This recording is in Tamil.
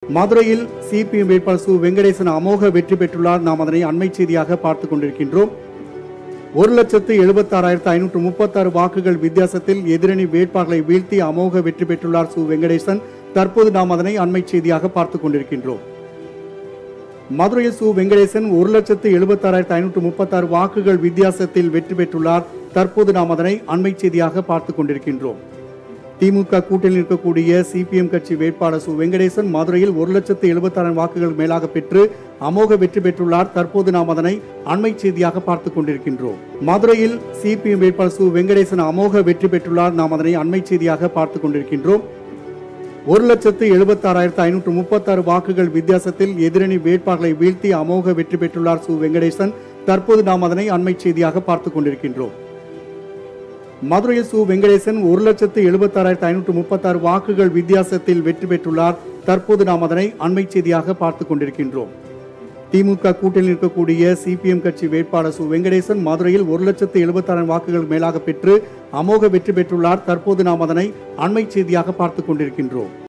மதுரையில் சிபிஎம் வேட்பாளர் சு வெங்கடேசன் அமோக வெற்றி பெற்றுள்ளார் நாம் அதனை அண்மை செய்தியாக பார்த்துக் கொண்டிருக்கின்றோம் ஒரு லட்சத்து எழுபத்தாறாயிரத்து ஐநூற்று முப்பத்தாறு வாக்குகள் வித்தியாசத்தில் எதிரணி வேட்பாளர்களை வீழ்த்தி அமோக வெற்றி பெற்றுள்ளார் சு வெங்கடேசன் தற்போது நாம் அதனை அண்மை செய்தியாக பார்த்துக் கொண்டிருக்கின்றோம் மதுரையில் சு வெங்கடேசன் ஒரு லட்சத்து எழுபத்தாறாயிரத்து ஐநூற்று முப்பத்தாறு வாக்குகள் வித்தியாசத்தில் வெற்றி பெற்றுள்ளார் தற்போது நாம் அதனை அண்மை செய்தியாக பார்த்துக் கொண்டிருக்கின்றோம் திமுக கூட்டணியில் இருக்கக்கூடிய சிபிஎம் கட்சி வேட்பாளர் சு வெங்கடேசன் மதுரையில் ஒரு லட்சத்து எழுபத்தாறு வாக்குகள் மேலாக பெற்று அமோக வெற்றி பெற்றுள்ளார் தற்போது நாம் அதனை அண்மை செய்தியாக பார்த்துக் கொண்டிருக்கின்றோம் மதுரையில் சிபிஎம் வேட்பாளர் சு வெங்கடேசன் அமோக வெற்றி பெற்றுள்ளார் நாம் அதனை அண்மை செய்தியாக பார்த்துக் கொண்டிருக்கின்றோம் ஒரு லட்சத்து எழுபத்தாறாயிரத்து ஐநூற்று முப்பத்தாறு வாக்குகள் வித்தியாசத்தில் எதிரணி வேட்பாளர்களை வீழ்த்தி அமோக வெற்றி பெற்றுள்ளார் சு வெங்கடேசன் தற்போது நாம் அதனை அண்மை செய்தியாக பார்த்துக் கொண்டிருக்கின்றோம் மதுரையில் சு வெங்கடேசன் ஒரு லட்சத்து எழுபத்தாறாயிரத்து ஐநூற்று முப்பத்தாறு வாக்குகள் வித்தியாசத்தில் வெற்றி பெற்றுள்ளார் தற்போது நாம் அதனை அண்மை செய்தியாக பார்த்துக் கொண்டிருக்கின்றோம் திமுக கூட்டணியில் இருக்கக்கூடிய சிபிஎம் கட்சி வேட்பாளர் சு வெங்கடேசன் மதுரையில் ஒரு லட்சத்து எழுபத்தாறு வாக்குகள் மேலாக பெற்று அமோக வெற்றி பெற்றுள்ளார் தற்போது நாம் அதனை அண்மை செய்தியாக பார்த்துக் கொண்டிருக்கின்றோம்